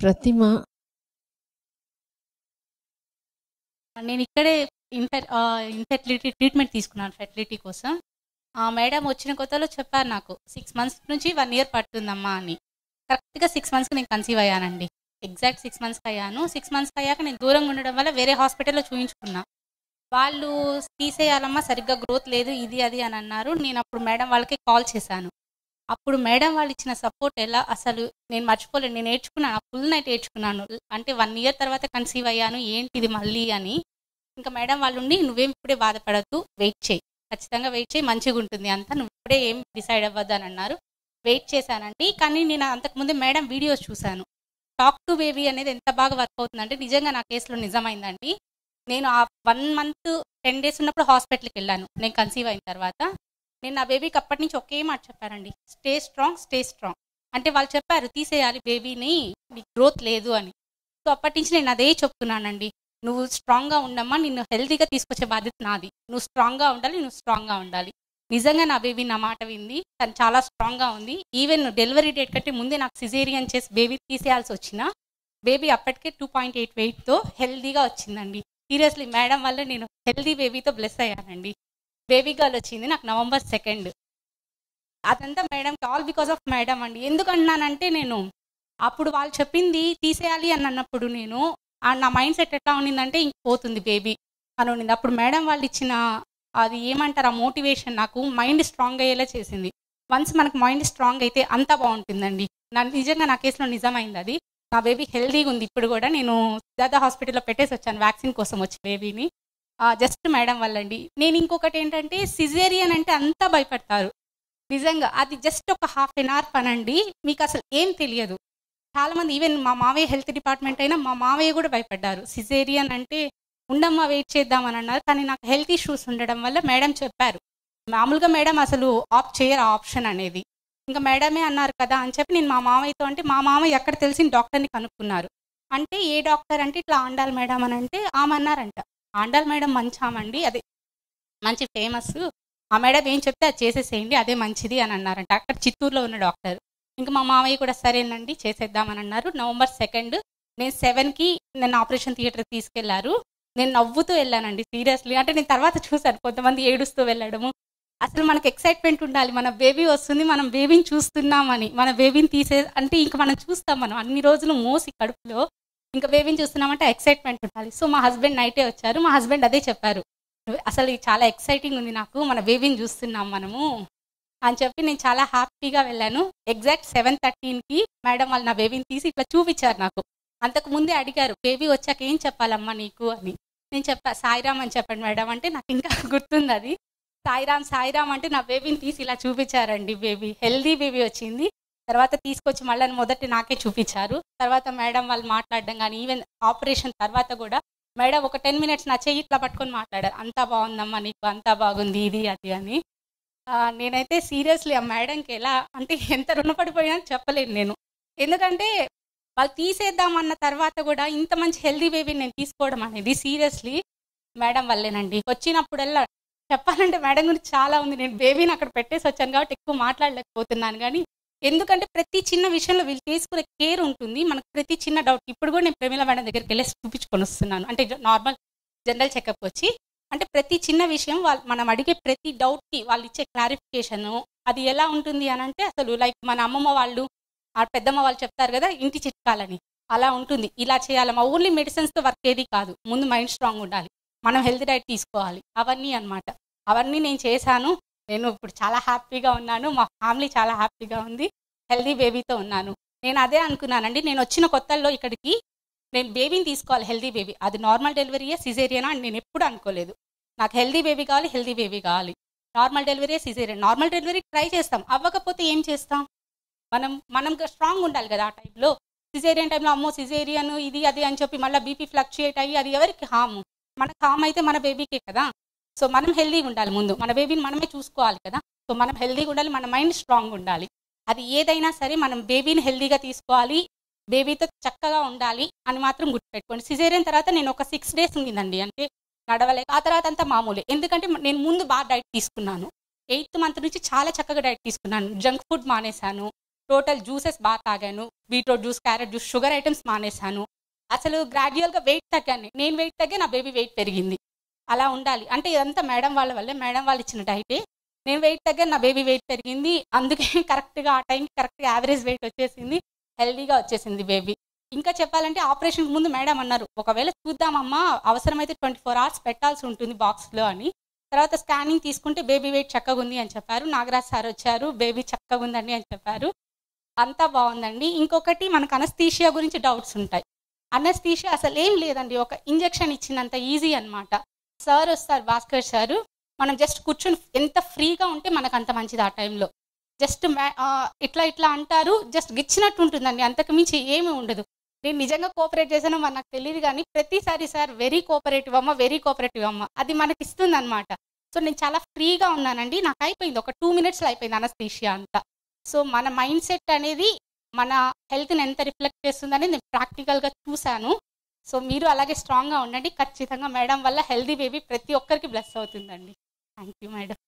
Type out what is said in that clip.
ప్రతిమ నేను ఇక్కడే ఇన్ఫెర్ ఇన్ఫెర్టిలిటీ ట్రీట్మెంట్ తీసుకున్నాను ఫెర్టిలిటీ కోసం ఆ మేడం వచ్చిన కొత్తలో చెప్పారు నాకు సిక్స్ మంత్స్ నుంచి వన్ ఇయర్ పడుతుందమ్మా అని కరెక్ట్గా సిక్స్ మంత్స్కి నేను కన్సీవ్ అయ్యానండి ఎగ్జాక్ట్ సిక్స్ మంత్స్కి అయ్యాను సిక్స్ మంత్స్కి అయ్యాక నేను దూరంగా ఉండడం వల్ల వేరే హాస్పిటల్లో చూయించుకున్నా వాళ్ళు తీసేయాలమ్మా సరిగ్గా గ్రోత్ లేదు ఇది అది అని అన్నారు నేను అప్పుడు మేడం వాళ్ళకి కాల్ చేశాను అప్పుడు మేడం వాళ్ళు ఇచ్చిన సపోర్ట్ ఎలా అసలు నేను మర్చిపోలేను నేను నేర్చుకున్నాను ఫుల్ నైట్ నేర్చుకున్నాను అంటే వన్ ఇయర్ తర్వాత కన్సీవ్ అయ్యాను ఏంటి ఇది మళ్ళీ అని ఇంకా మేడం వాళ్ళు ఉండి నువ్వేం ఇప్పుడే బాధపడద్దు వెయిట్ చేయి ఖచ్చితంగా వెయిట్ చేయి మంచిగా ఉంటుంది అంతా నువ్వు ఇప్పుడే ఏం డిసైడ్ అవ్వద్దు అని అన్నారు వెయిట్ చేశానండి కానీ నేను అంతకుముందే మేడం వీడియోస్ చూశాను టాక్ టు బేబీ అనేది ఎంత బాగా వర్క్ అవుతుందంటే నిజంగా నా కేసులో నిజమైందండి నేను ఆ వన్ మంత్ టెన్ డేస్ ఉన్నప్పుడు హాస్పిటల్కి వెళ్ళాను నేను కన్సీవ్ అయిన తర్వాత నేను నా బేబీకి అప్పటి నుంచి ఒకే మాట చెప్పారండి స్టే స్ట్రాంగ్ స్టే స్ట్రాంగ్ అంటే వాళ్ళు చెప్పారు తీసేయాలి బేబీని నీకు గ్రోత్ లేదు అని సో అప్పటి నుంచి నేను అదే చెప్తున్నానండి నువ్వు స్ట్రాంగ్గా ఉండమ్మా నిన్ను హెల్తీగా తీసుకొచ్చే బాధ్యత నాది నువ్వు స్ట్రాంగ్గా ఉండాలి నువ్వు స్ట్రాంగ్గా ఉండాలి నిజంగా నా బేబీ నా మాట వింది తను చాలా స్ట్రాంగ్గా ఉంది ఈవెన్ డెలివరీ డేట్ కంటే ముందే నాకు సిజేరియన్ చేసి బేబీ తీసేయాల్సి వచ్చిన బేబీ అప్పటికే టూ పాయింట్ ఎయిట్ వెయిట్తో హెల్దీగా వచ్చిందండి సీరియస్లీ మేడం వల్ల నేను హెల్దీ బేబీతో బ్లెస్ అయ్యానండి బేబీ గర్ల్ వచ్చింది నాకు నవంబర్ సెకండ్ అదంతా madam all because of madam అండి ఎందుకు అన్నానంటే నేను అప్పుడు వాళ్ళు చెప్పింది తీసేయాలి అని అన్నప్పుడు నేను ఆ నా మైండ్ సెట్ ఎట్లా ఉండిందంటే ఇంక పోతుంది బేబీ అని ఉండింది అప్పుడు మేడం వాళ్ళు ఇచ్చిన అది ఏమంటారు ఆ మోటివేషన్ నాకు మైండ్ స్ట్రాంగ్ అయ్యేలా చేసింది వన్స్ మనకు మైండ్ స్ట్రాంగ్ అయితే అంతా బాగుంటుందండి నా నిజంగా నా కేసులో నిజమైంది అది నా బేబీ హెల్దీగా ఉంది ఇప్పుడు కూడా నేను సిద్ధార్థ హాస్పిటల్లో పెట్టేసి వచ్చాను వ్యాక్సిన్ కోసం వచ్చి బేబీని జస్ట్ మేడం వల్లండి నేను ఇంకొకటి ఏంటంటే సిజేరియన్ అంటే అంతా భయపడతారు నిజంగా అది జస్ట్ ఒక హాఫ్ ఎన్ అవర్ పనండి మీకు అసలు ఏం తెలియదు చాలామంది ఈవెన్ మా మావయ్య హెల్త్ డిపార్ట్మెంట్ అయినా మా మావయ్య కూడా భయపడ్డారు సిజేరియన్ అంటే ఉండమ్మా వెయిట్ చేద్దామని అన్నారు కానీ నాకు హెల్త్ ఇష్యూస్ ఉండడం వల్ల మేడం చెప్పారు మామూలుగా మేడం అసలు ఆప్ చేయరు ఆ ఆప్షన్ అనేది ఇంకా మేడమే అన్నారు కదా అని చెప్పి నేను మా మామయ్యతో అంటే మా మామయ్య ఎక్కడ తెలిసిన డాక్టర్ని కనుక్కున్నారు అంటే ఏ డాక్టర్ అంటే ఇట్లా ఆండాల్ మేడం అని అంటే ఆమె అన్నారంట ఆండాల్ మేడం మంచి ఆమండి అదే మంచి ఫేమస్ ఆ మేడం ఏం చెప్తే అది చేసేసేయండి అదే మంచిది అని అన్నారంట అక్కడ చిత్తూరులో ఉన్న డాక్టర్ ఇంకా మా మామయ్య కూడా సరేనండి చేసేద్దామని అన్నారు నవంబర్ సెకండ్ నేను సెవెన్కి నన్ను ఆపరేషన్ థియేటర్కి తీసుకెళ్లారు నేను నవ్వుతూ వెళ్ళానండి సీరియస్లీ అంటే నేను తర్వాత చూశాను కొంతమంది ఏడుస్తూ వెళ్ళడము అసలు మనకు ఎక్సైట్మెంట్ ఉండాలి మన బేబీ వస్తుంది మనం బేబీని చూస్తున్నామని మన బేబీని తీసే అంటే ఇంకా మనం చూస్తాం మనం అన్ని రోజులు మోసి కడుపులో ఇంకా బేబీని చూస్తున్నామంటే ఎక్సైట్మెంట్ ఉండాలి సో మా హస్బెండ్ నైటే వచ్చారు మా హస్బెండ్ అదే చెప్పారు అసలు ఇది చాలా ఎక్సైటింగ్ ఉంది నాకు మన బేబీని చూస్తున్నాం మనము అని చెప్పి నేను చాలా హ్యాపీగా వెళ్ళాను ఎగ్జాక్ట్ సెవెన్ థర్టీన్కి మేడం వాళ్ళు నా బేబీని తీసి ఇట్లా చూపించారు నాకు అంతకు ముందే అడిగారు బేబీ వచ్చాక ఏం చెప్పాలమ్మా నీకు అని నేను చెప్పా సాయిరామ్ అని చెప్పండి మేడం అంటే నాకు ఇంకా గుర్తుంది అది సాయిరామ్ సాయిరామ్ అంటే నా బేబీని తీసి ఇలా చూపించారండి బేబీ హెల్దీ బేబీ వచ్చింది తర్వాత తీసుకొచ్చి మళ్ళీ మొదటి నాకే చూపించారు తర్వాత మేడం వాళ్ళు మాట్లాడడం కానీ ఈవెన్ ఆపరేషన్ తర్వాత కూడా మేడం ఒక టెన్ మినిట్స్ నా చెయ్యి ఇట్లా పట్టుకొని మాట్లాడారు అంతా బాగుందమ్మా నీకు అంతా బాగుంది ఇది అది అని నేనైతే సీరియస్లీ ఆ మేడంకి ఎలా అంటే ఎంత రుణపడిపోయినా చెప్పలేను నేను ఎందుకంటే వాళ్ళు తీసేద్దామన్న తర్వాత కూడా ఇంత మంచి హెల్దీ బేబీ నేను తీసుకోవడం అనేది సీరియస్లీ మేడం వల్లేనండి వచ్చినప్పుడల్లా చెప్పాలంటే మేడం గురించి చాలా ఉంది నేను బేబీని అక్కడ పెట్టేసి వచ్చాను కాబట్టి ఎక్కువ మాట్లాడలేకపోతున్నాను కానీ ఎందుకంటే ప్రతి చిన్న విషయంలో వీళ్ళు తీసుకునే కేర్ ఉంటుంది మనకు ప్రతి చిన్న డౌట్ ఇప్పుడు కూడా నేను ప్రేమిల మేడం దగ్గరికి వెళ్ళి చూపించుకొని వస్తున్నాను అంటే నార్మల్ జనరల్ చెకప్ వచ్చి అంటే ప్రతి చిన్న విషయం వాళ్ళు మనం అడిగే ప్రతి డౌట్కి వాళ్ళు ఇచ్చే క్లారిఫికేషను అది ఎలా ఉంటుంది అని అంటే అసలు లైక్ మన అమ్మమ్మ వాళ్ళు ఆ పెద్దమ్మ వాళ్ళు చెప్తారు కదా ఇంటి చిట్కాలని అలా ఉంటుంది ఇలా చేయాలమ్మా ఓన్లీ మెడిసిన్స్తో వర్క్ ఏది కాదు ముందు మైండ్ స్ట్రాంగ్ ఉండాలి మనం హెల్త్ డైట్ తీసుకోవాలి అవన్నీ అనమాట అవన్నీ నేను చేశాను నేను ఇప్పుడు చాలా హ్యాపీగా ఉన్నాను మా ఫ్యామిలీ చాలా హ్యాపీగా ఉంది హెల్దీ బేబీతో ఉన్నాను నేను అదే అనుకున్నానండి నేను వచ్చిన కొత్తల్లో ఇక్కడికి నేను బేబీని తీసుకోవాలి హెల్దీ బేబీ అది నార్మల్ డెలివరీయే సిజేరియనా అని నేను ఎప్పుడు అనుకోలేదు నాకు హెల్దీ బేబీ కావాలి హెల్దీ బేబీ కావాలి normal delivery caesarean normal delivery try చేస్తాం అవ్వకపోతే ఏం చేస్తాం మనం మనం స్ట్రాంగ్ ఉండాలి కదా ఆ టైంలో సిజేరియన్ టైంలో అమ్మో సిజేరియన్ ఇది అది అని చెప్పి మళ్ళీ బీపీ ఫ్లక్చుయేట్ అయ్యి అది ఎవరికి హాము మనకు హామ్ అయితే మన బేబీకే కదా సో మనం హెల్దీగా ఉండాలి ముందు మన బేబీని మనమే చూసుకోవాలి కదా సో మనం హెల్దీగా ఉండాలి మన మైండ్ స్ట్రాంగ్ ఉండాలి అది ఏదైనా సరే మనం బేబీని హెల్దీగా తీసుకోవాలి బేబీతో చక్కగా ఉండాలి అని మాత్రం గుర్తుపెట్టుకోండి సిజేరియన్ తర్వాత నేను ఒక సిక్స్ డేస్ ఉండిందండి అంటే నడవలేక ఆ తర్వాత అంతా మామూలే ఎందుకంటే నేను ముందు బాగా డైట్ తీసుకున్నాను ఎయిత్ మంత్ నుంచి చాలా చక్కగా డైట్ తీసుకున్నాను జంక్ ఫుడ్ మానేశాను టోటల్ జ్యూసెస్ బాగా తాగాను beetroot juice carrot juice sugar items మానేశాను అసలు గ్రాడ్యువల్గా వెయిట్ తగ్గాను నేను వెయిట్ తగ్గే నా బేబీ వెయిట్ పెరిగింది అలా ఉండాలి అంటే ఇదంతా మేడం వాళ్ళ వల్లే మేడం వాళ్ళు ఇచ్చిన డైటే నేను వెయిట్ తగ్గాను నా బేబీ వెయిట్ పెరిగింది అందుకే కరెక్ట్గా ఆ టైంకి కరెక్ట్గా యావరేజ్ వెయిట్ వచ్చేసింది హెల్దీగా వచ్చేసింది బేబీ ఇంకా చెప్పాలంటే ఆపరేషన్ ముందు మేడం అన్నారు ఒకవేళ చూద్దామమ్మా అవసరమైతే ట్వంటీ ఫోర్ అవర్స్ పెట్టాల్సి ఉంటుంది బాక్స్లో అని తర్వాత స్కానింగ్ తీసుకుంటే బేబీ వెయిట్ చక్కగా ఉంది అని చెప్పారు నాగరాజ్ సార్ వచ్చారు బేబీ చక్కగా ఉందండి అని చెప్పారు అంతా బాగుందండి ఇంకొకటి మనకు అనస్థీషియా గురించి డౌట్స్ ఉంటాయి అనస్థీషియా అసలు ఏం లేదండి ఒక ఇంజెక్షన్ ఇచ్చినంత ఈజీ అన్నమాట సార్ వస్తారు భాస్కర్ సారు మనం జస్ట్ కూర్చొని ఎంత ఫ్రీగా ఉంటే మనకు అంత మంచిది ఆ టైంలో జస్ట్ ఇట్లా ఇట్లా అంటారు జస్ట్ గిచ్చినట్టు ఉంటుందండి అంతకు మించి ఏమీ ఉండదు నేను నిజంగా కోఆపరేట్ చేశానో మరి నాకు తెలియదు కానీ ప్రతిసారి సార్ వెరీ కోఆపరేటివ్ అమ్మ వెరీ కోఆపరేటివ్ అమ్మ అది మనకి ఇస్తుంది అనమాట సో నేను చాలా ఫ్రీగా ఉన్నానండి నాకు అయిపోయింది ఒక టూ మినిట్స్లో అయిపోయింది అనస్థీషియా అంతా సో మన మైండ్ సెట్ అనేది మన హెల్త్ని ఎంత రిఫ్లెక్ట్ చేస్తుందని నేను ప్రాక్టికల్గా చూశాను సో మీరు అలాగే స్ట్రాంగ్గా ఉండండి ఖచ్చితంగా మేడం వల్ల హెల్దీ బేబీ ప్రతి ఒక్కరికి బ్లెస్ అవుతుందండి థ్యాంక్ యూ మేడం